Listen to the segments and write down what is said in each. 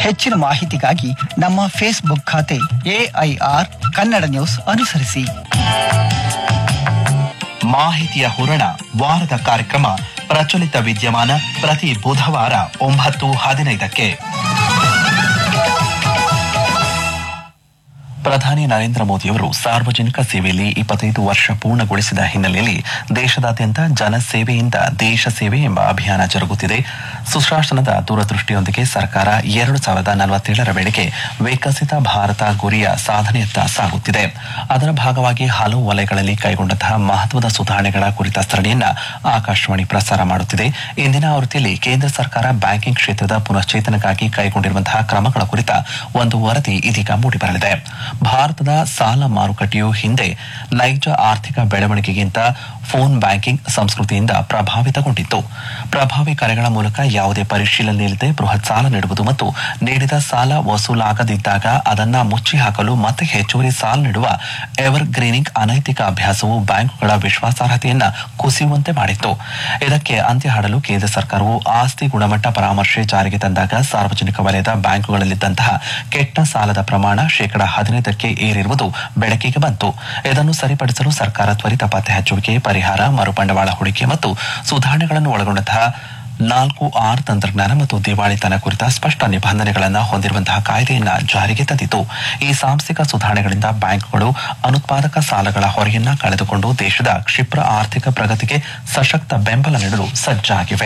ಹೆಚ್ಚಿನ ಮಾಹಿತಿಗಾಗಿ ನಮ್ಮ ಫೇಸ್ಬುಕ್ ಖಾತೆ ಎಐಆರ್ ಕನ್ನಡ ನ್ಯೂಸ್ ಅನುಸರಿಸಿ ಮಾಹಿತಿಯ ಹೂರಣ ವಾರದ ಕಾರ್ಯಕ್ರಮ ಪ್ರಚಲಿತ ವಿದ್ಯಮಾನ ಪ್ರತಿ ಬುಧವಾರ ಒಂಬತ್ತು ಹದಿನೈದಕ್ಕೆ ಪ್ರಧಾನಿ ನರೇಂದ್ರ ಮೋದಿಯವರು ಸಾರ್ವಜನಿಕ ಸೇವೆಯಲ್ಲಿ ಇಪ್ಪತ್ತೈದು ವರ್ಷ ಪೂರ್ಣಗೊಳಿಸಿದ ಹಿನ್ನೆಲೆಯಲ್ಲಿ ದೇಶದಾದ್ಯಂತ ಜನಸೇವೆಯಿಂದ ದೇಶ ಸೇವೆ ಎಂಬ ಅಭಿಯಾನ ಜರುಗುತ್ತಿದೆ ಸುಶಾಸನದ ದೂರದೃಷ್ಟಿಯೊಂದಿಗೆ ಸರ್ಕಾರ ಎರಡು ಸಾವಿರದ ನಲವತ್ತೇಳರ ವೇಳೆಗೆ ವಿಕಸಿತ ಭಾರತ ಗುರಿಯ ಸಾಧನೆಯತ್ತ ಸಾಗುತ್ತಿದೆ ಅದರ ಭಾಗವಾಗಿ ಹಲವು ವಲಯಗಳಲ್ಲಿ ಕೈಗೊಂಡಂತಹ ಮಹತ್ವದ ಸುಧಾರಣೆಗಳ ಕುರಿತ ಸರಣಿಯನ್ನ ಆಕಾಶವಾಣಿ ಪ್ರಸಾರ ಮಾಡುತ್ತಿದೆ ಇಂದಿನ ಆವೃತ್ತಿಯಲ್ಲಿ ಕೇಂದ್ರ ಸರ್ಕಾರ ಬ್ಯಾಂಕಿಂಗ್ ಕ್ಷೇತ್ರದ ಪುನಶ್ಚೇತನಕ್ಕಾಗಿ ಕೈಗೊಂಡಿರುವಂತಹ ಕ್ರಮಗಳ ಕುರಿತ ಒಂದು ವರದಿ ಇದೀಗ ಮೂಡಿಬರಲಿದೆ ಭಾರತದ ಸಾಲ ಮಾರುಕಟ್ಟೆಯು ಹಿಂದೆ ನೈಜ ಆರ್ಥಿಕ ಬೆಳವಣಿಗೆಗಿಂತ ಫೋನ್ ಬ್ಯಾಂಕಿಂಗ್ ಸಂಸ್ಕೃತಿಯಿಂದ ಪ್ರಭಾವಿತಗೊಂಡಿತ್ತು ಪ್ರಭಾವಿ ಕರೆಗಳ ಮೂಲಕ ಯಾವುದೇ ಪರಿಶೀಲನೆ ಇಲ್ಲದೆ ಬೃಹತ್ ಸಾಲ ನೀಡುವುದು ಮತ್ತು ನೀಡಿದ ಸಾಲ ವಸೂಲಾಗದಿದ್ದಾಗ ಅದನ್ನ ಮುಚ್ಚಿ ಹಾಕಲು ಮತ್ತೆ ಹೆಚ್ಚುವರಿ ಸಾಲ ನೀಡುವ ಎವರ್ ಗ್ರೀನಿಂಗ್ ಅನೈತಿಕ ಅಭ್ಯಾಸವು ಬ್ಯಾಂಕುಗಳ ವಿಶ್ವಾಸಾರ್ಹತೆಯನ್ನ ಕುಸಿಯುವಂತೆ ಮಾಡಿತ್ತು ಇದಕ್ಕೆ ಅಂತ್ಯ ಹಾಡಲು ಕೇಂದ್ರ ಸರ್ಕಾರವು ಆಸ್ತಿ ಗುಣಮಟ್ಟ ಪರಾಮರ್ಶೆ ಜಾರಿಗೆ ತಂದಾಗ ಸಾರ್ವಜನಿಕ ವಲಯದ ಬ್ಯಾಂಕುಗಳಲ್ಲಿದ್ದಂತಹ ಕೆಟ್ಟ ಸಾಲದ ಪ್ರಮಾಣ ಶೇಕಡಾ ಹದಿನೈದಕ್ಕೆ ಏರಿರುವುದು ಬೆಳಕಿಗೆ ಬಂತು ಇದನ್ನು ಸರಿಪಡಿಸಲು ಸರ್ಕಾರ ತ್ವರಿತ ಪತ್ತೆ ಹಚ್ಚುವಿಕೆ ಪರಿಹಾರ ಮರುಬಂಡವಾಳ ಹೂಡಿಕೆ ಮತ್ತು ಸುಧಾರಣೆಗಳನ್ನು ಒಳಗೊಂಡಂತಹ ನಾಲ್ಕು ಆರ್ ತಂತ್ರಜ್ಞಾನ ಮತ್ತು ದಿವಾಳಿತನ ಕುರಿತ ಸ್ಪಷ್ಟ ನಿಬಂಧನೆಗಳನ್ನು ಹೊಂದಿರುವಂತಹ ಕಾಯ್ದೆಯನ್ನ ಜಾರಿಗೆ ತಂದಿತು ಈ ಸಾಂಸ್ಥಿಕ ಸುಧಾರಣೆಗಳಿಂದ ಬ್ಯಾಂಕುಗಳು ಅನುತ್ಪಾದಕ ಸಾಲಗಳ ಹೊರೆಯನ್ನ ಕಳೆದುಕೊಂಡು ದೇಶದ ಕ್ಷಿಪ್ರ ಆರ್ಥಿಕ ಪ್ರಗತಿಗೆ ಸಶಕ್ತ ಬೆಂಬಲ ನೀಡಲು ಸಜ್ಜಾಗಿವೆ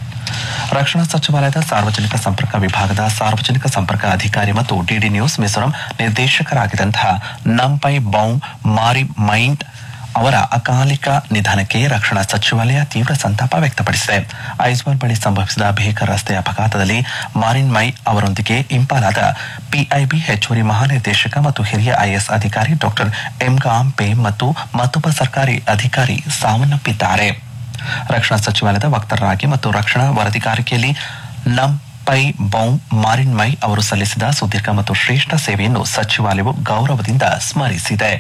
ರಕ್ಷಣಾ ಸಚಿವಾಲಯದ ಸಾರ್ವಜನಿಕ ಸಂಪರ್ಕ ವಿಭಾಗದ ಸಾರ್ವಜನಿಕ ಸಂಪರ್ಕ ಅಧಿಕಾರಿ ಮತ್ತು ಡಿಡಿ ನ್ಯೂಸ್ ಮಿಜೋರಾಂ ನಿರ್ದೇಶಕರಾಗಿದ್ದಂತಹ ನಂಪೈ ಬೌ ಮಾರಿ ಮೈಂಡ್ ಅವರ ಅಕಾಲಿಕ ನಿಧನಕ್ಕೆ ರಕ್ಷಣಾ ಸಚಿವಾಲಯ ತೀವ್ರ ಸಂತಾಪ ವ್ಯಕ್ತಪಡಿಸಿದೆ ಐಜ್ವಾಲ್ ಬಳಿ ಸಂಭವಿಸಿದ ಭೀಕರ ರಸ್ತೆ ಅಪಘಾತದಲ್ಲಿ ಮಾರಿನ್ ಮೈ ಅವರೊಂದಿಗೆ ಇಂಪಾಲಾದ ಪಿಐಬಿ ಹೆಚ್ಚುವರಿ ಮಹಾನಿರ್ದೇಶಕ ಮತ್ತು ಹಿರಿಯ ಐಎಸ್ ಅಧಿಕಾರಿ ಡಾಕ್ಟರ್ ಎಂಗಾಂ ಪೇ ಮತ್ತು ಮತ್ತೊಬ್ಬ ಸರ್ಕಾರಿ ಅಧಿಕಾರಿ ಸಾವನ್ನಪ್ಪಿದ್ದಾರೆ ರಕ್ಷಣಾ ಸಚಿವಾಲಯದ ವಕ್ತಾರರಾಗಿ ಮತ್ತು ರಕ್ಷಣಾ ವರದಿಗಾರಿಕೆಯಲ್ಲಿ ನಂ ಪೈ ಬೌ ಮಾರಿನ್ ಮೈ ಅವರು ಸಲ್ಲಿಸಿದ ಸುದೀರ್ಘ ಮತ್ತು ಶ್ರೇಷ್ಠ ಸೇವೆಯನ್ನು ಸಚಿವಾಲಯವು ಗೌರವದಿಂದ ಸ್ಮರಿಸಿದೆ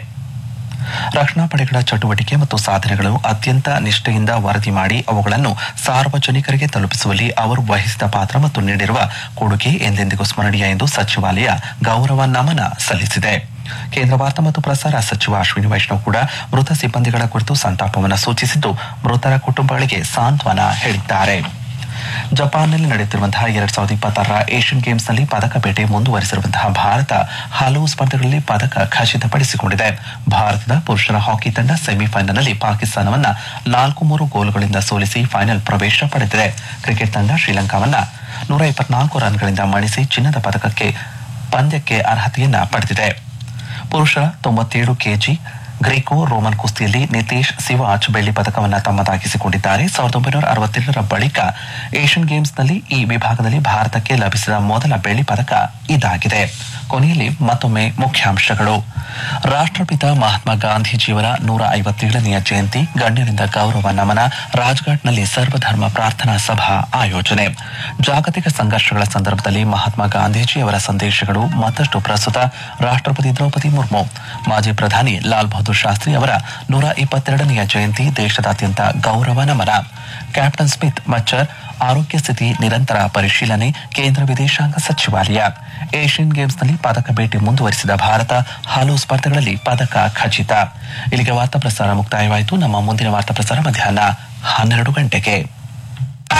ರಕ್ಷಣಾ ಪಡೆಗಳ ಚಟುವಟಿಕೆ ಮತ್ತು ಸಾಧನೆಗಳು ಅತ್ಯಂತ ನಿಷ್ಠೆಯಿಂದ ವರದಿ ಮಾಡಿ ಅವುಗಳನ್ನು ಸಾರ್ವಜನಿಕರಿಗೆ ತಲುಪಿಸುವಲ್ಲಿ ಅವರು ವಹಿಸಿದ ಪಾತ್ರ ಮತ್ತು ನೀಡಿರುವ ಕೊಡುಗೆ ಎಂದೆಂದಿಗೂ ಸ್ಮರಣೀಯ ಎಂದು ಸಚಿವಾಲಯ ಗೌರವ ನಮನ ಸಲ್ಲಿಸಿದೆ ಕೇಂದ್ರ ವಾರ್ತಾ ಮತ್ತು ಪ್ರಸಾರ ಸಚಿವ ಅಶ್ವಿನಿ ವೈಷ್ಣವ್ ಕೂಡ ಮೃತ ಸಿಬ್ಬಂದಿಗಳ ಕುರಿತು ಸಂತಾಪವನ್ನು ಸೂಚಿಸಿದ್ದು ಮೃತರ ಕುಟುಂಬಗಳಿಗೆ ಸಾಂತ್ವನ ಹೇಳಿದ್ದಾರೆ ಜಪಾನ್ನಲ್ಲಿ ನಡೆಯುತ್ತಿರುವಂತಹ ಎರಡ್ ಸಾವಿರದ ಇಪ್ಪತ್ತಾರರ ಏಷ್ಯನ್ ಗೇಮ್ಸ್ನಲ್ಲಿ ಪದಕ ಬೇಟೆ ಮುಂದುವರಿಸಿರುವಂತಹ ಭಾರತ ಹಲವು ಸ್ಪರ್ಧೆಗಳಲ್ಲಿ ಪದಕ ಖಚಿತಪಡಿಸಿಕೊಂಡಿದೆ ಭಾರತದ ಪುರುಷರ ಹಾಕಿ ತಂಡ ಸೆಮಿಫೈನಲ್ನಲ್ಲಿ ಪಾಕಿಸ್ತಾನವನ್ನ ನಾಲ್ಕು ಮೂರು ಗೋಲುಗಳಿಂದ ಸೋಲಿಸಿ ಫೈನಲ್ ಪ್ರವೇಶ ಪಡೆದಿದೆ ಕ್ರಿಕೆಟ್ ತಂಡ ಶ್ರೀಲಂಕಾವನ್ನ ನೂರ ಇಪ್ಪತ್ನಾಲ್ಕು ರನ್ಗಳಿಂದ ಮಣಿಸಿ ಚಿನ್ನದ ಪದಕಕ್ಕೆ ಪಂದ್ಯಕ್ಕೆ ಅರ್ಹತೆಯನ್ನ ಪಡೆದಿದೆ ಪುರುಷರ ತೊಂಬತ್ತೇಳು ಕೆಜಿ ಗ್ರೀಕೋ ರೋಮನ್ ಕುಸ್ತಿಯಲ್ಲಿ ನಿತೇಶ್ ಸಿವಾಚ್ ಬೆಳ್ಳಿ ಪದಕವನ್ನು ತಮ್ಮದಾಗಿಸಿಕೊಂಡಿದ್ದಾರೆ ಸಾವಿರದ ಒಂಬೈನೂರ ಅರವತ್ತೇಳರ ಬಳಿಕ ಏಷ್ಯನ್ ಗೇಮ್ಸ್ನಲ್ಲಿ ಈ ವಿಭಾಗದಲ್ಲಿ ಭಾರತಕ್ಕೆ ಲಭಿಸಿದ ಮೊದಲ ಬೆಳ್ಳಿ ಪದಕ ಇದಾಗಿದೆ ಕೊನೆಯಲ್ಲಿ ಮತ್ತೊಮ್ಮೆ ಮುಖ್ಯಾಂಶಗಳು ರಾಷ್ಟ್ರಪಿತ ಮಹಾತ್ಮ ಗಾಂಧೀಜಿಯವರ ನೂರ ಐವತ್ತೇಳನೆಯ ಜಯಂತಿ ಗಣ್ಯರಿಂದ ಗೌರವ ನಮನ ರಾಜ್ಘಾಟ್ನಲ್ಲಿ ಸರ್ವಧರ್ಮ ಪ್ರಾರ್ಥನಾ ಸಭಾ ಆಯೋಜನೆ ಜಾಗತಿಕ ಸಂಘರ್ಷಗಳ ಸಂದರ್ಭದಲ್ಲಿ ಮಹಾತ್ಮ ಗಾಂಧೀಜಿಯವರ ಸಂದೇಶಗಳು ಮತ್ತಷ್ಟು ಪ್ರಸ್ತುತ ರಾಷ್ಟ್ರಪತಿ ದ್ರೌಪದಿ ಮುರ್ಮು ಮಾಜಿ ಪ್ರಧಾನಿ ಲಾಲ್ ಬಹದ್ದೂರ್ ಶಾಸ್ತ್ರಿ ಅವರ ನೂರ ಇಪ್ಪತ್ತೆರಡನೆಯ ಜಯಂತಿ ದೇಶದಾದ್ಯಂತ ಗೌರವ ನಮನ ಕ್ಯಾಪ್ಟನ್ ಸ್ಮಿತ್ ಮಚ್ಚರ್ ಆರೋಗ್ಯ ಸ್ಥಿತಿ ನಿರಂತರ ಪರಿಶೀಲನೆ ಕೇಂದ್ರ ವಿದೇಶಾಂಗ ಸಚಿವಾಲಯ ಏಷ್ಯನ್ ಗೇಮ್ಸ್ನಲ್ಲಿ ಪದಕ ಬೇಟೆ ಮುಂದುವರಿಸಿದ ಭಾರತ ಹಲವು ಸ್ಪರ್ಧೆಗಳಲ್ಲಿ ಪದಕ ಖಚಿತ ಇಲ್ಲಿಗೆ ವಾರ್ತಾ ಪ್ರಸಾರ ಮುಕ್ತಾಯವಾಯಿತು ನಮ್ಮ ಮುಂದಿನ ವಾರ್ತಾ ಪ್ರಸಾರ ಮಧ್ಯಾಹ್ನ ಹನ್ನೆರಡು ಗಂಟೆಗೆ